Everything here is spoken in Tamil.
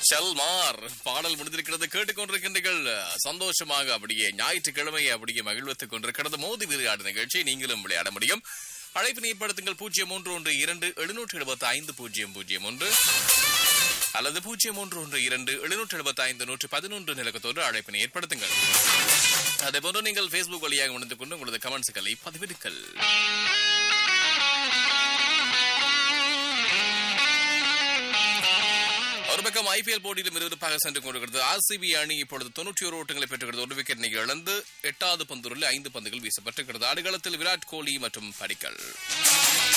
சல்மார் பாடல் முடிந்திருக்கிறது கேட்டுக்கொண்டிருக்கின்றீர்கள் சந்தோஷமாக அப்படியே ஞாயிற்றுக்கிழமையை அப்படியே மகிழ்வத்துக் கொண்டிருக்கிறது மோதி விளையாடு நிகழ்ச்சி நீங்களும் விளையாட முடியும் அழைப்பினை ஏற்படுத்துங்கள் பூஜ்ஜியம் மூன்று ஒன்று இரண்டு எழுநூற்று எழுபத்தி ஐந்து பூஜ்ஜியம் பூஜ்ஜியம் ஒன்று அல்லது பூஜ்ஜியம் மூன்று ஒன்று இரண்டு எழுநூற்று எழுபத்தி ஐந்து நூற்று பதினொன்று நிலக்கத்தோடு அழைப்பினை ஏற்படுத்துங்கள் அதே போன்று நீங்கள் Facebook வழியாக உணர்ந்து கொண்டு உங்களது கமெண்ட்ஸ்களை பதிவிடுங்கள் ஒரு பக்கம் ஐபிஎல் போட்டியிலும் விறுவிறுப்பாக சென்று கொண்டிருக்கிறது ஆர்சிபி அணி இப்பொழுது தொன்னூற்றி ஒரு ஓட்டங்களை பெற்றுகிறது ஒரு விக்கெட் நீங்க இழந்து எட்டாவது பந்துகளில் ஐந்து பந்துகள் வீசப்பட்டிருக்கிறது ஆடுகளத்தில் விராட் கோலி மற்றும் படிக்கல்